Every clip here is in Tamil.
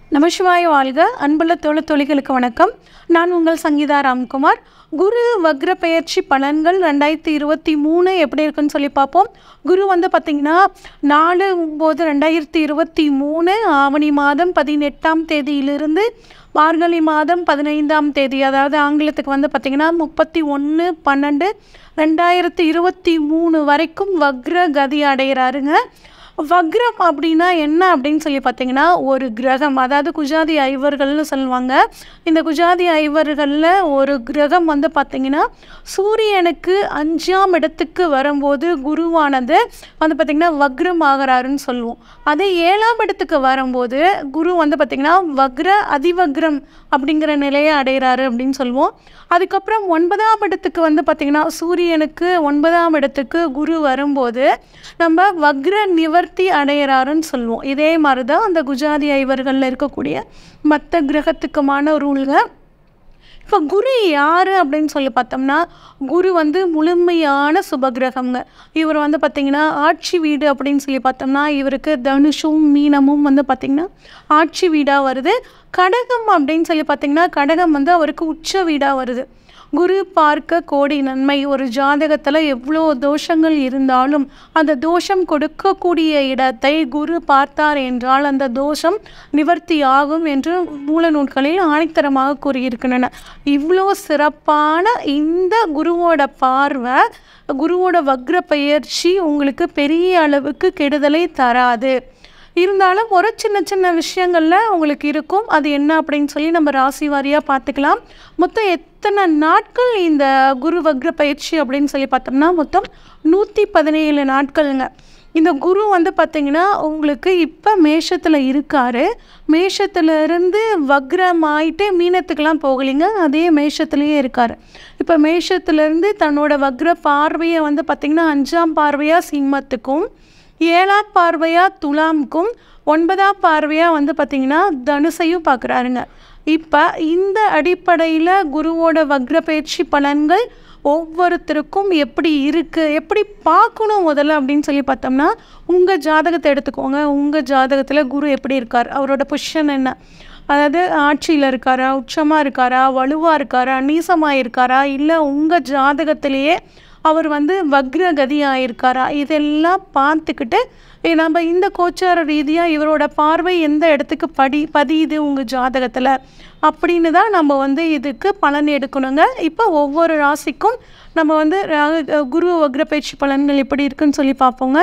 நமசிவாய வாழ்க அன்புள்ள தோழ தொழில்களுக்கு வணக்கம் நான் உங்கள் சங்கீதா ராம்குமார் குரு வக்ர பெயர்ச்சி பலன்கள் ரெண்டாயிரத்தி இருபத்தி மூணு எப்படி இருக்குன்னு சொல்லி பார்ப்போம் குரு வந்து பார்த்திங்கன்னா நாலு ஒம்பது ரெண்டாயிரத்தி இருபத்தி மூணு ஆவணி மாதம் பதினெட்டாம் தேதியிலிருந்து மார்கழி மாதம் பதினைந்தாம் தேதி அதாவது ஆங்கிலத்துக்கு வந்து பார்த்திங்கன்னா முப்பத்தி ஒன்று பன்னெண்டு ரெண்டாயிரத்தி இருபத்தி மூணு வரைக்கும் வக்ர கதி அடைகிறாருங்க வக்ரம் அப்படின்னா என்ன அப்படின்னு சொல்லி பார்த்தீங்கன்னா ஒரு கிரகம் அதாவது குஜாதி ஐவர்கள்னு சொல்லுவாங்க இந்த குஜாதி ஐவர்களில் ஒரு கிரகம் வந்து பார்த்திங்கன்னா சூரியனுக்கு அஞ்சாம் இடத்துக்கு வரும்போது குருவானது வந்து பார்த்திங்கன்னா வக்ரம் ஆகிறாருன்னு சொல்லுவோம் அதே ஏழாம் இடத்துக்கு வரும்போது குரு வந்து பார்த்திங்கன்னா வக்ர அதிவக்ரம் அப்படிங்கிற நிலையை அடைகிறாரு அப்படின்னு சொல்லுவோம் அதுக்கப்புறம் ஒன்பதாம் இடத்துக்கு வந்து பார்த்திங்கன்னா சூரியனுக்கு ஒன்பதாம் இடத்துக்கு குரு வரும்போது நம்ம வக்ர நிவர்த்தி அடையிறாருன்னு சொல்லுவோம் இதே மாதிரி தான் அந்த குஜாதி ஐவர்களில் இருக்கக்கூடிய மற்ற கிரகத்துக்குமான ரூல்க இப்போ குரு யார் அப்படின்னு சொல்லி பார்த்தோம்னா குரு வந்து முழுமையான சுபகிரகம்ங்க இவர் வந்து பார்த்திங்கன்னா ஆட்சி வீடு அப்படின்னு சொல்லி பார்த்தோம்னா இவருக்கு தனுஷும் மீனமும் வந்து பார்த்திங்கன்னா ஆட்சி வீடாக வருது கடகம் அப்படின்னு சொல்லி பார்த்திங்கன்னா கடகம் வந்து அவருக்கு உச்ச வீடாக வருது குரு பார்க்க கோடி நன்மை ஒரு ஜாதகத்தில் எவ்வளோ தோஷங்கள் இருந்தாலும் அந்த தோஷம் கொடுக்கக்கூடிய இடத்தை குரு பார்த்தார் என்றால் அந்த தோஷம் நிவர்த்தி ஆகும் என்று மூல நூல்களில் ஆணித்தரமாக கூறியிருக்கின்றன இவ்வளோ சிறப்பான இந்த குருவோட பார்வை குருவோட வக்ர பயிற்சி உங்களுக்கு பெரிய அளவுக்கு கெடுதலை தராது இருந்தாலும் ஒரு சின்ன சின்ன விஷயங்களில் உங்களுக்கு இருக்கும் அது என்ன அப்படின்னு சொல்லி நம்ம ராசி வாரியாக பார்த்துக்கலாம் மொத்தம் எத்தனை நாட்கள் இந்த குரு வக்ர பயிற்சி அப்படின்னு சொல்லி பார்த்தோம்னா மொத்தம் நூற்றி பதினேழு நாட்களுங்க இந்த குரு வந்து பார்த்திங்கன்னா உங்களுக்கு இப்போ மேஷத்தில் இருக்கார் மேஷத்துலேருந்து வக்ரமாயிட்டு மீனத்துக்கெலாம் போகலைங்க அதே மேஷத்துலேயே இருக்கார் இப்போ மேஷத்துலேருந்து தன்னோட வக்ர பார்வையை வந்து பார்த்திங்கன்னா அஞ்சாம் பார்வையாக சிம்மத்துக்கும் ஏழாம் பார்வையாக துலாமுக்கும் ஒன்பதாம் பார்வையாக வந்து பார்த்திங்கன்னா தனுசையும் பார்க்குறாருங்க இப்போ இந்த அடிப்படையில் குருவோட வக்ர பயிற்சி பலன்கள் ஒவ்வொருத்தருக்கும் எப்படி இருக்குது எப்படி பார்க்கணும் முதல்ல அப்படின்னு சொல்லி பார்த்தோம்னா உங்கள் ஜாதகத்தை எடுத்துக்கோங்க உங்கள் ஜாதகத்தில் குரு எப்படி இருக்கார் அவரோட பொசிஷன் என்ன அதாவது ஆட்சியில் இருக்காரா உச்சமாக இருக்காரா வலுவாக இருக்காரா நீசமாக இருக்காரா இல்லை உங்கள் ஜாதகத்திலேயே அவர் வந்து வக்ரகதி ஆயிருக்காரா இதெல்லாம் பார்த்துக்கிட்டு நம்ம இந்த கோச்சார ரீதியாக இவரோட பார்வை எந்த இடத்துக்கு படி பதியுது உங்கள் ஜாதகத்தில் அப்படின்னு தான் நம்ம வந்து இதுக்கு பலன் எடுக்கணுங்க இப்போ ஒவ்வொரு ராசிக்கும் நம்ம வந்து குரு வக்ர பயிற்சி பலன்கள் எப்படி இருக்குன்னு சொல்லி பார்ப்போங்க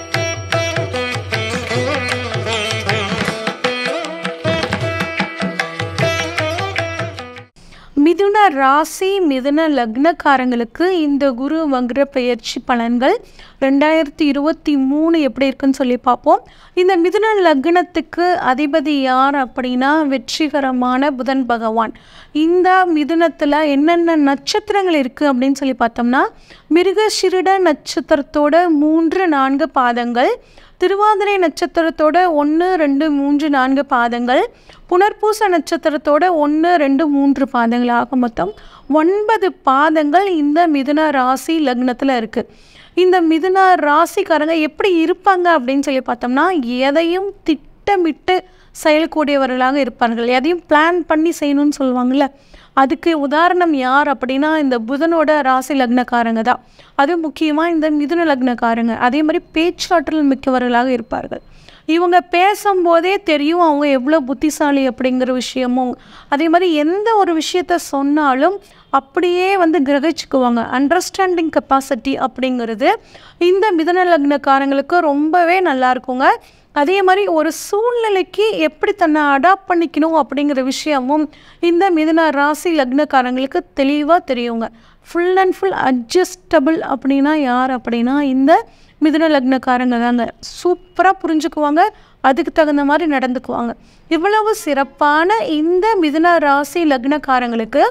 மிதுன ராசி மிதுன லக்னக்காரங்களுக்கு இந்த குரு வக்ர பெயர்ச்சி பலன்கள் ரெண்டாயிரத்தி இருபத்தி மூணு எப்படி இருக்குன்னு சொல்லி பார்ப்போம் இந்த மிதுன லக்னத்துக்கு அதிபதி யார் அப்படின்னா வெற்றிகரமான புதன் பகவான் இந்த மிதுனத்தில் என்னென்ன நட்சத்திரங்கள் இருக்குது அப்படின்னு சொல்லி பார்த்தோம்னா மிருகசிருட நட்சத்திரத்தோட மூன்று நான்கு பாதங்கள் திருவாதிரை நட்சத்திரத்தோட ஒன்று ரெண்டு மூன்று நான்கு பாதங்கள் புனர்பூச நட்சத்திரத்தோட ஒன்று ரெண்டு மூன்று பாதங்கள் ஆக மொத்தம் ஒன்பது பாதங்கள் இந்த மிதுன ராசி லக்னத்தில் இருக்குது இந்த மிதுன ராசிக்காரங்க எப்படி இருப்பாங்க அப்படின்னு சொல்லி பார்த்தோம்னா எதையும் திட்டமிட்டு செயல்கூடியவர்களாக இருப்பார்கள் எதையும் பிளான் பண்ணி செய்யணும்னு சொல்லுவாங்கள்ல அதுக்கு உதாரணம் யார் அப்படின்னா இந்த புதனோட ராசி லக்னக்காரங்க தான் அது முக்கியமாக இந்த மிதுன லக்னக்காரங்க அதே மாதிரி பேச்சாற்றல் மிக்கவர்களாக இருப்பார்கள் இவங்க பேசும்போதே தெரியும் அவங்க எவ்வளோ புத்திசாலி அப்படிங்கிற விஷயமும் அதே மாதிரி எந்த ஒரு விஷயத்த சொன்னாலும் அப்படியே வந்து கிரகிச்சுக்குவாங்க அண்டர்ஸ்டாண்டிங் கெப்பாசிட்டி அப்படிங்கிறது இந்த மிதன லக்னக்காரங்களுக்கு ரொம்பவே நல்லா இருக்குங்க அதே மாதிரி ஒரு சூழ்நிலைக்கு எப்படி தன்னை அடாப்ட் பண்ணிக்கணும் அப்படிங்கிற விஷயமும் இந்த மிதன ராசி லக்னக்காரங்களுக்கு தெளிவாக தெரியுங்க ஃபுல் அண்ட் ஃபுல் அட்ஜஸ்டபிள் அப்படின்னா யார் அப்படின்னா இந்த மிதுன லக்னக்காரங்க தாங்க சூப்பராக புரிஞ்சுக்குவாங்க அதுக்கு தகுந்த மாதிரி நடந்துக்குவாங்க இவ்வளவு சிறப்பான இந்த மிதுன ராசி லக்னக்காரங்களுக்கு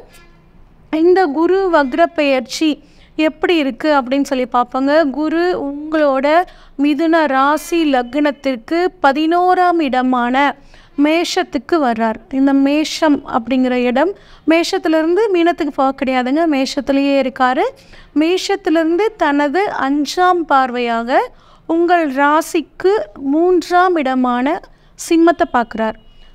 இந்த குரு வக்ர பெயர்ச்சி எப்படி இருக்குது அப்படின்னு சொல்லி பார்ப்போங்க குரு உங்களோட மிதுன ராசி லக்னத்திற்கு பதினோராம் இடமான மேஷத்துக்கு வர்றார் இந்த மேஷம் அப்படிங்கிற இடம் மேஷத்துலேருந்து மீனத்துக்கு போக கிடையாதுங்க மேஷத்துலேயே இருக்கார் மேஷத்துலேருந்து தனது அஞ்சாம் பார்வையாக உங்கள் ராசிக்கு மூன்றாம் இடமான சிம்மத்தை பார்க்குறார்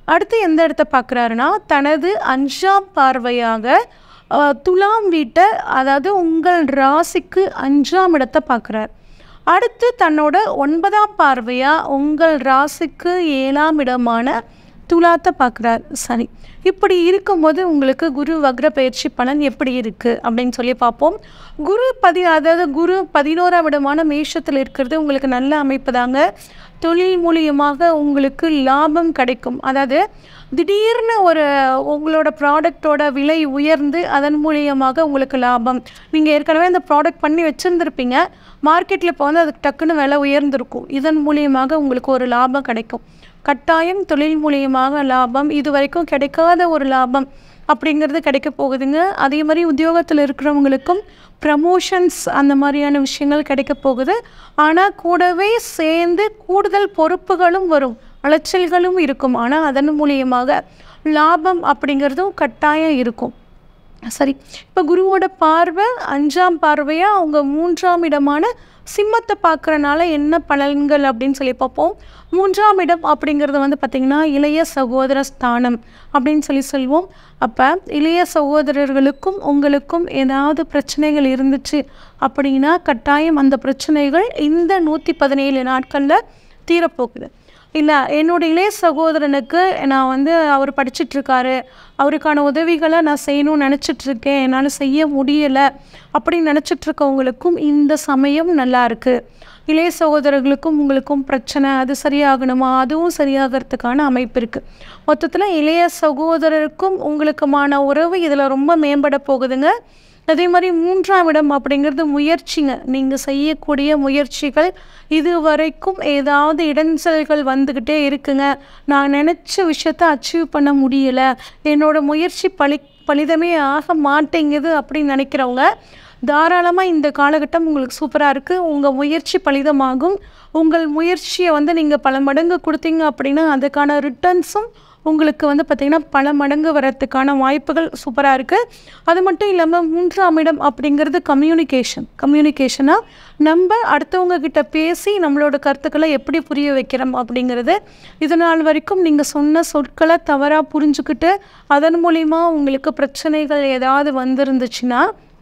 அடுத்து எந்த இடத்த பார்க்குறாருன்னா தனது அஞ்சாம் பார்வையாக அஹ், துலாம் வீட்டை அதாவது உங்கள் ராசிக்கு அஞ்சாம் இடத்தை பார்க்குறார் அடுத்து தன்னோட ஒன்பதாம் பார்வையாக உங்கள் ராசிக்கு ஏழாம் இடமான துலாத்தை பார்க்குறார் சரி இப்படி இருக்கும்போது உங்களுக்கு குரு வக்ர பயிற்சி பலன் எப்படி இருக்குது அப்படின்னு சொல்லி பார்ப்போம் குரு பதி அதாவது குரு பதினோராம் இடமான மேஷத்தில் இருக்கிறது உங்களுக்கு நல்ல அமைப்பு தாங்க தொழில் மூலியமாக உங்களுக்கு லாபம் கிடைக்கும் அதாவது திடீர்னு ஒரு உங்களோட ப்ராடக்டோட விலை உயர்ந்து அதன் மூலியமாக உங்களுக்கு லாபம் நீங்கள் ஏற்கனவே அந்த ப்ராடக்ட் பண்ணி வச்சுருந்துருப்பீங்க மார்க்கெட்டில் இப்போ வந்து அதுக்கு டக்குன்னு விலை உயர்ந்திருக்கும் இதன் மூலியமாக உங்களுக்கு ஒரு லாபம் கிடைக்கும் கட்டாயம் தொழில் மூலியமாக லாபம் இது வரைக்கும் கிடைக்காத ஒரு லாபம் அப்படிங்கிறது கிடைக்க போகுதுங்க அதே மாதிரி உத்தியோகத்தில் இருக்கிறவங்களுக்கும் ப்ரமோஷன்ஸ் அந்த மாதிரியான விஷயங்கள் கிடைக்க போகுது ஆனால் கூடவே சேர்ந்து கூடுதல் பொறுப்புகளும் வரும் அலைச்சல்களும் இருக்கும் ஆனால் அதன் மூலியமாக லாபம் அப்படிங்கிறதும் கட்டாயம் இருக்கும் சரி இப்போ குருவோட பார்வை அஞ்சாம் பார்வையாக அவங்க மூன்றாம் இடமான சிம்மத்தை பார்க்குறனால என்ன பலன்கள் அப்படின்னு சொல்லி பார்ப்போம் மூன்றாம் இடம் அப்படிங்கிறது வந்து பார்த்திங்கன்னா இளைய சகோதர ஸ்தானம் அப்படின்னு சொல்லி சொல்வோம் அப்போ இளைய சகோதரர்களுக்கும் உங்களுக்கும் ஏதாவது பிரச்சனைகள் இருந்துச்சு அப்படின்னா கட்டாயம் அந்த பிரச்சனைகள் இந்த நூற்றி பதினேழு நாட்களில் தீரப்போகுது இல்லை என்னோட இளைய சகோதரனுக்கு நான் வந்து அவர் படிச்சிட்டு இருக்காரு அவருக்கான உதவிகளை நான் செய்யணும்னு நினச்சிட்டு இருக்கேன் என்னால் செய்ய முடியலை அப்படின்னு நினச்சிட்டு இருக்கவங்களுக்கும் இந்த சமயம் நல்லா இருக்கு இளைய சகோதரர்களுக்கும் உங்களுக்கும் பிரச்சனை அது சரியாகணுமா அதுவும் சரியாகிறதுக்கான அமைப்பு இருக்குது மொத்தத்தில் இளைய சகோதரருக்கும் உங்களுக்குமான உறவு இதில் ரொம்ப மேம்பட போகுதுங்க அதே மாதிரி மூன்றாம் இடம் அப்படிங்கிறது முயற்சிங்க நீங்கள் செய்யக்கூடிய முயற்சிகள் இது வரைக்கும் ஏதாவது இடைஞ்சல்கள் வந்துக்கிட்டே இருக்குங்க நான் நினச்ச விஷயத்த அச்சீவ் பண்ண முடியலை என்னோட முயற்சி பலி பலிதமே ஆக மாட்டேங்குது அப்படின்னு நினைக்கிறவங்க தாராளமாக இந்த காலகட்டம் உங்களுக்கு சூப்பராக இருக்குது உங்கள் முயற்சி பலிதமாகும் உங்கள் முயற்சியை வந்து நீங்கள் பல மடங்கு கொடுத்தீங்க அப்படின்னா அதுக்கான ரிட்டர்ன்ஸும் உங்களுக்கு வந்து பார்த்திங்கன்னா பல மடங்கு வரத்துக்கான வாய்ப்புகள் சூப்பராக இருக்குது அது மட்டும் இல்லாமல் மூன்றாம் இடம் அப்படிங்கிறது கம்யூனிகேஷன் கம்யூனிகேஷனாக நம்ம அடுத்தவங்க கிட்ட பேசி நம்மளோட கருத்துக்களை எப்படி புரிய வைக்கிறோம் அப்படிங்கிறது இது நாள் வரைக்கும் நீங்கள் சொன்ன சொற்களை தவறாக புரிஞ்சுக்கிட்டு அதன் மூலிமா உங்களுக்கு பிரச்சனைகள் ஏதாவது வந்திருந்துச்சுன்னா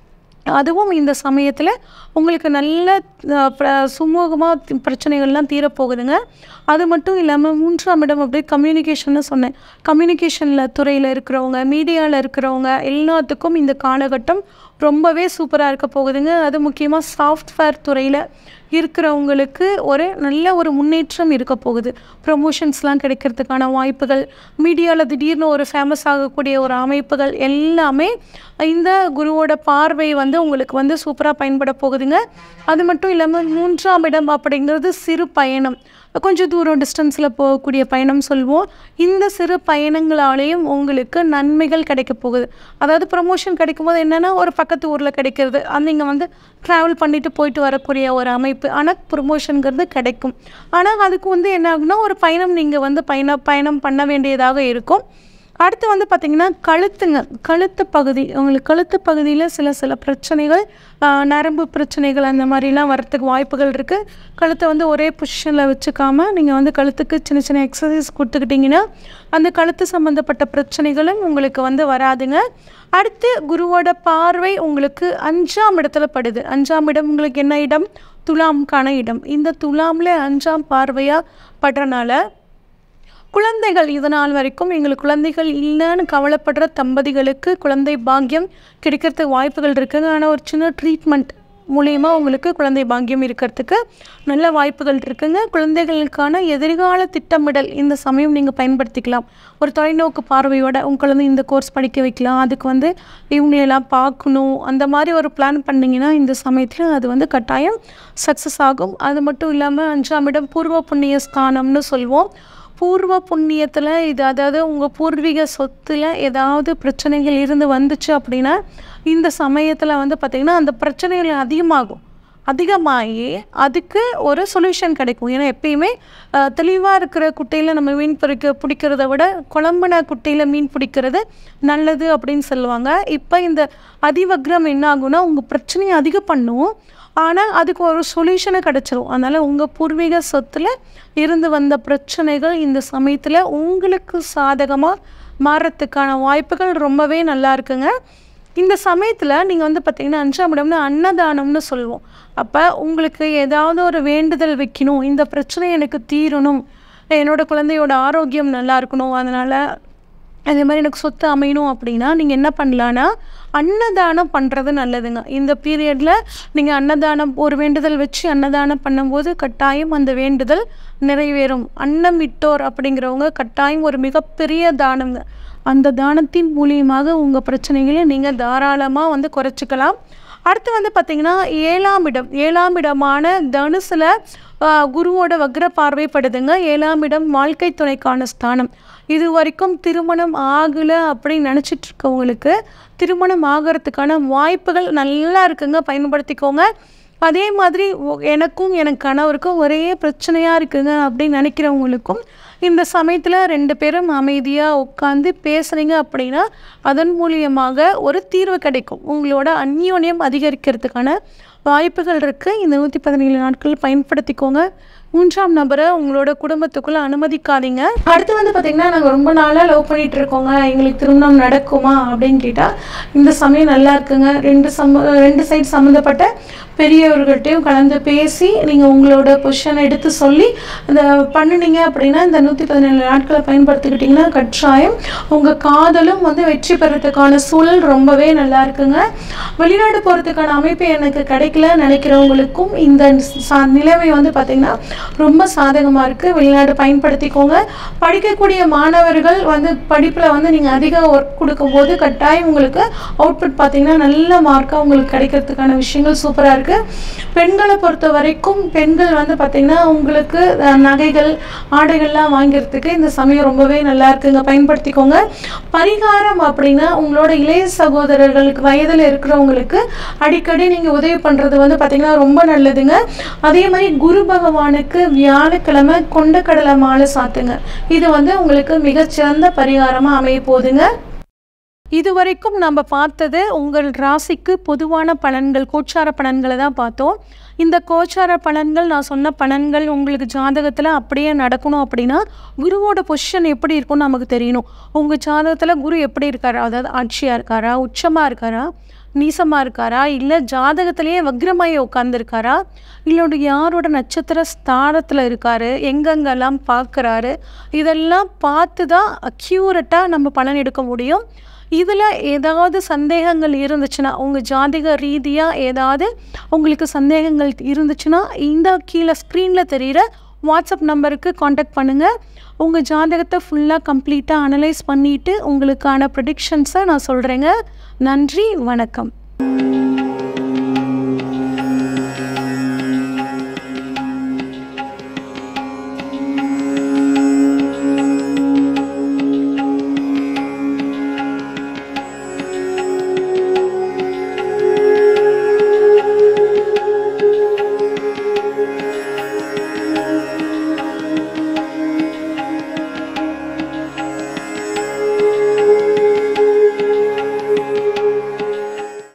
அதுவும் இந்த சமயத்தில் உங்களுக்கு நல்ல சுமூகமாக பிரச்சனைகள்லாம் தீரப்போகுதுங்க அது மட்டும் இல்லாமல் மூன்றாம் இடம் அப்படியே கம்யூனிகேஷன்னு சொன்னேன் கம்யூனிகேஷனில் துறையில் இருக்கிறவங்க மீடியாவில் இருக்கிறவங்க எல்லாத்துக்கும் இந்த காலகட்டம் ரொம்பவே சூப்பராக இருக்க போகுதுங்க அது முக்கியமாக சாஃப்ட்வேர் துறையில் இருக்கிறவங்களுக்கு ஒரு நல்ல ஒரு முன்னேற்றம் இருக்க போகுது ப்ரொமோஷன்ஸ்லாம் கிடைக்கிறதுக்கான வாய்ப்புகள் மீடியாவில் திடீர்னு ஒரு ஃபேமஸ் ஆகக்கூடிய ஒரு அமைப்புகள் எல்லாமே இந்த குருவோட பார்வை வந்து உங்களுக்கு வந்து சூப்பராக பயன்பட போகுதுங்க அது மட்டும் இல்லாமல் மூன்றாம் இடம் அப்படிங்கிறது சிறு பயணம் கொஞ்சம் தூரம் டிஸ்டன்ஸில் போகக்கூடிய பயணம் சொல்வோம் இந்த சிறு பயணங்களாலேயும் உங்களுக்கு நன்மைகள் கிடைக்க போகுது அதாவது ப்ரமோஷன் கிடைக்கும் போது என்னென்னா ஒரு பக்கத்து ஊரில் கிடைக்கிறது அந்த நீங்கள் வந்து ட்ராவல் பண்ணிட்டு போயிட்டு வரக்கூடிய ஒரு அமைப்பு ஆனால் ப்ரொமோஷனுங்கிறது கிடைக்கும் ஆனால் அதுக்கு வந்து என்ன ஆகுனா ஒரு பயணம் நீங்கள் வந்து பயணம் பயணம் பண்ண வேண்டியதாக இருக்கும் அடுத்து வந்து பார்த்திங்கன்னா கழுத்துங்க கழுத்து பகுதி உங்களுக்கு கழுத்து பகுதியில் சில சில பிரச்சனைகள் ஆஹ், நரம்பு பிரச்சனைகள் அந்த மாதிரிலாம் வரத்துக்கு வாய்ப்புகள் இருக்குது கழுத்தை வந்து ஒரே பொசிஷனில் வச்சுக்காம நீங்கள் வந்து கழுத்துக்கு சின்ன சின்ன எக்ஸசைஸ் கொடுத்துக்கிட்டிங்கன்னா அந்த கழுத்து சம்மந்தப்பட்ட பிரச்சனைகளும் உங்களுக்கு வந்து வராதுங்க அடுத்து குருவோட பார்வை உங்களுக்கு அஞ்சாம் இடத்துல படுது அஞ்சாம் இடம் உங்களுக்கு என்ன இடம் துலாம்கான இடம் இந்த துலாமில் அஞ்சாம் பார்வையாக படுறனால குழந்தைகள் இது நாள் வரைக்கும் எங்களுக்கு குழந்தைகள் இல்லைன்னு கவலைப்படுற தம்பதிகளுக்கு குழந்தை பாக்கியம் கிடைக்கிறதுக்கு வாய்ப்புகள் இருக்குங்க ஆனால் ஒரு சின்ன ட்ரீட்மெண்ட் மூலயமா உங்களுக்கு குழந்தை பாக்கியம் இருக்கிறதுக்கு நல்ல வாய்ப்புகள் இருக்குங்க குழந்தைகளுக்கான எதிர்கால திட்டமிடல் இந்த சமயம் நீங்கள் பயன்படுத்திக்கலாம் ஒரு தொலைநோக்கு பார்வையோட உங்கள் குழந்தை இந்த கோர்ஸ் படிக்க வைக்கலாம் அதுக்கு வந்து இவங்களெல்லாம் பார்க்கணும் அந்த மாதிரி ஒரு பிளான் பண்ணிங்கன்னா இந்த சமயத்தில் அது வந்து கட்டாயம் சக்ஸஸ் ஆகும் அது மட்டும் இல்லாமல் அஞ்சாம் இடம் பூர்வ புண்ணிய ஸ்தானம்னு சொல்வோம் பூர்வ புண்ணியத்தில் இது அதாவது உங்கள் பூர்வீக சொத்தில் ஏதாவது பிரச்சனைகள் இருந்து வந்துச்சு அப்படின்னா இந்த சமயத்தில் வந்து பார்த்திங்கன்னா அந்த பிரச்சனைகள் அதிகமாகும் அதிகமாகி அதுக்கு ஒரு சொல்யூஷன் கிடைக்கும் ஏன்னா எப்பயுமே தெளிவாக இருக்கிற குட்டையில் நம்ம மீன் பிடிக்க பிடிக்கிறத விட குழம்புன குட்டையில் மீன் பிடிக்கிறது நல்லது அப்படின்னு சொல்லுவாங்க இப்போ இந்த அதிவக்ரம் என்ன ஆகும்னா உங்கள் பிரச்சனையை அதிகம் பண்ணும் ஆனால் அதுக்கு ஒரு சொல்யூஷனை கிடச்சிரும் அதனால் உங்கள் பூர்வீக சொத்தில் இருந்து வந்த பிரச்சனைகள் இந்த சமயத்தில் உங்களுக்கு சாதகமாக மாறத்துக்கான வாய்ப்புகள் ரொம்பவே நல்லா இருக்குங்க இந்த சமயத்தில் நீங்கள் வந்து பார்த்தீங்கன்னா அஞ்சாம் இடம்னு அன்னதானம்னு சொல்லுவோம் அப்போ உங்களுக்கு ஏதாவது ஒரு வேண்டுதல் வைக்கணும் இந்த பிரச்சனை எனக்கு தீரணும் என்னோட குழந்தையோட ஆரோக்கியம் நல்லா இருக்கணும் அதனால் அதே மாதிரி எனக்கு சொத்து அமையணும் அப்படின்னா நீங்கள் என்ன பண்ணலான்னா அன்னதானம் பண்ணுறது நல்லதுங்க இந்த பீரியடில் நீங்கள் அன்னதானம் ஒரு வேண்டுதல் வச்சு அன்னதானம் பண்ணும்போது கட்டாயம் அந்த வேண்டுதல் நிறைவேறும் அன்னம் இட்டோர் அப்படிங்கிறவங்க கட்டாயம் ஒரு மிகப்பெரிய தானங்க அந்த தானத்தின் மூலியமாக உங்கள் பிரச்சனைகளை நீங்கள் தாராளமாக வந்து குறைச்சிக்கலாம் அடுத்து வந்து பார்த்திங்கன்னா ஏழாம் இடம் ஏழாம் இடமான தனுசில் குருவோட வக்ர பார்வைப்படுதுங்க ஏழாம் இடம் வாழ்க்கை துணைக்கான ஸ்தானம் இது வரைக்கும் திருமணம் ஆகலை அப்படின்னு நினச்சிட்டு இருக்கவங்களுக்கு திருமணம் ஆகிறதுக்கான வாய்ப்புகள் நல்லா இருக்குங்க பயன்படுத்திக்கோங்க அதே மாதிரி ஒ- எனக்கும் என் கணவருக்கும் ஒரே பிரச்சனையாக இருக்குங்க அப்படின்னு நினைக்கிறவங்களுக்கும் இந்த சமயத்தில் ரெண்டு பேரும் அமைதியாக உட்காந்து பேசுனீங்க அப்படின்னா அதன் மூலியமாக ஒரு தீர்வு கிடைக்கும் உங்களோட அந்யோன்யம் அதிகரிக்கிறதுக்கான வாய்ப்புகள் இருக்குது இந்த நூற்றி பதினேழு நாட்கள் பயன்படுத்திக்கோங்க மூன்றாம் நபரை உங்களோட குடும்பத்துக்குள்ளே அனுமதிக்காதீங்க அடுத்து வந்து பார்த்திங்கன்னா நாங்கள் ரொம்ப நாளாக லவ் பண்ணிட்டு இருக்கோங்க எங்களுக்கு திருமணம் நடக்குமா அப்படின்னு கேட்டால் இந்த சமயம் நல்லா இருக்குங்க ரெண்டு சம்ம ரெண்டு சைடு சம்மந்தப்பட்ட பெரியவர்கள்ட்டையும் கலந்து பேசி நீங்கள் உங்களோட பொசிஷனை எடுத்து சொல்லி இந்த பண்ணுனீங்க அப்படின்னா இந்த நூற்றி பதினேழு நாட்களை பயன்படுத்திக்கிட்டிங்கன்னா கட்டாயம் உங்கள் காதலும் வந்து வெற்றி பெறத்துக்கான சூழல் ரொம்பவே நல்லா இருக்குங்க வெளிநாடு போகிறதுக்கான அமைப்பு எனக்கு கிடைக்கல நினைக்கிறவங்களுக்கும் இந்த ச- நிலைமை வந்து பார்த்திங்கன்னா ரொம்ப சாதகமாக இருக்குது வெளிநாடு பயன்படுத்திக்கோங்க படிக்கக்கூடிய மாணவர்கள் வந்து படிப்பில் வந்து நீங்கள் அதிக ஒர்க் கொடுக்கும்போது கட்டாயம் உங்களுக்கு அவுட்புட் பார்த்தீங்கன்னா நல்ல மார்க்காக உங்களுக்கு கிடைக்கிறதுக்கான விஷயங்கள் சூப்பராக இருக்குது பெண்களை பொறுத்த வரைக்கும் பெண்கள் வந்து பார்த்திங்கன்னா உங்களுக்கு அஹ், நகைகள் ஆடைகள்லாம் வாங்கிறதுக்கு இந்த சமயம் ரொம்பவே நல்லா இருக்குங்க பயன்படுத்திக்கோங்க பரிகாரம் அப்படின்னா உங்களோட இளைய சகோதரர்களுக்கு வயதில் இருக்கிறவங்களுக்கு அடிக்கடி நீங்கள் உதவி பண்ணுறது வந்து பார்த்திங்கன்னா ரொம்ப நல்லதுங்க அதே மாதிரி குரு பகவானுக்கு வியாழக்கிழமை கொண்டக்கடலை மாலை சாத்துங்க இது வந்து உங்களுக்கு மிகச்சிறந்த பரிகாரமாக அமைய போகுதுங்க இதுவரைக்கும் நம்ம பார்த்தது உங்கள் ராசிக்கு பொதுவான பலன்கள் கோச்சார பலன்களை தான் பார்த்தோம் இந்த கோச்சார பலன்கள் நான் சொன்ன பலன்கள் உங்களுக்கு ஜாதகத்தில் அப்படியே நடக்கணும் அப்படின்னா குருவோட பொசிஷன் எப்படி இருக்கும்னு நமக்கு தெரியணும் உங்கள் ஜாதகத்தில் குரு எப்படி இருக்காரு அதாவது ஆட்சியாக இருக்காரா உச்சமாக இருக்காரா நீசமாக இருக்காரா இல்லை ஜாதகத்திலேயே வக்ரமாயி உட்காந்துருக்காரா இல்லோட யாரோட நட்சத்திர ஸ்தானத்தில் இருக்காரு எங்கெங்கெல்லாம் பார்க்குறாரு இதெல்லாம் பார்த்து தான் அக்யூரட்டாக நம்ம பலன் எடுக்க முடியும் இதில் ஏதாவது சந்தேகங்கள் இருந்துச்சுன்னா உங்கள் ஜாதிக ரீதியாக ஏதாவது உங்களுக்கு சந்தேகங்கள் இருந்துச்சுன்னா இந்த கீழே ஸ்க்ரீனில் தெரிகிற வாட்ஸ்அப் நம்பருக்கு காண்டாக்ட் பண்ணுங்கள் உங்கள் ஜாதகத்தை ஃபுல்லாக கம்ப்ளீட்டாக அனலைஸ் பண்ணிவிட்டு உங்களுக்கான ப்ரிடிக்ஷன்ஸை நான் சொல்கிறேங்க நன்றி வணக்கம்